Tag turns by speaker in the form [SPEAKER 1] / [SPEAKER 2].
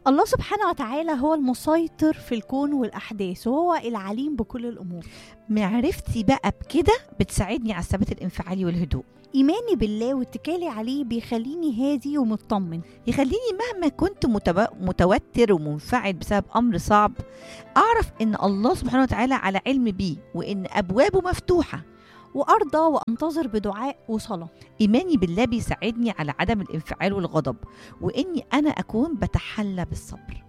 [SPEAKER 1] الله سبحانه وتعالى هو المسيطر في الكون والأحداث وهو العليم بكل الأمور
[SPEAKER 2] معرفتي بقى بكده بتساعدني على الثبات الانفعالي والهدوء
[SPEAKER 1] إيماني بالله واتكالي عليه بيخليني هادي ومطمن
[SPEAKER 2] يخليني مهما كنت متب... متوتر ومنفعل بسبب امر صعب اعرف ان الله سبحانه وتعالى على علم بيه وان ابوابه مفتوحه
[SPEAKER 1] وأرضى وأنتظر بدعاء وصلاة
[SPEAKER 2] ايماني بالله بيساعدني على عدم الانفعال والغضب واني انا اكون بتحلى بالصبر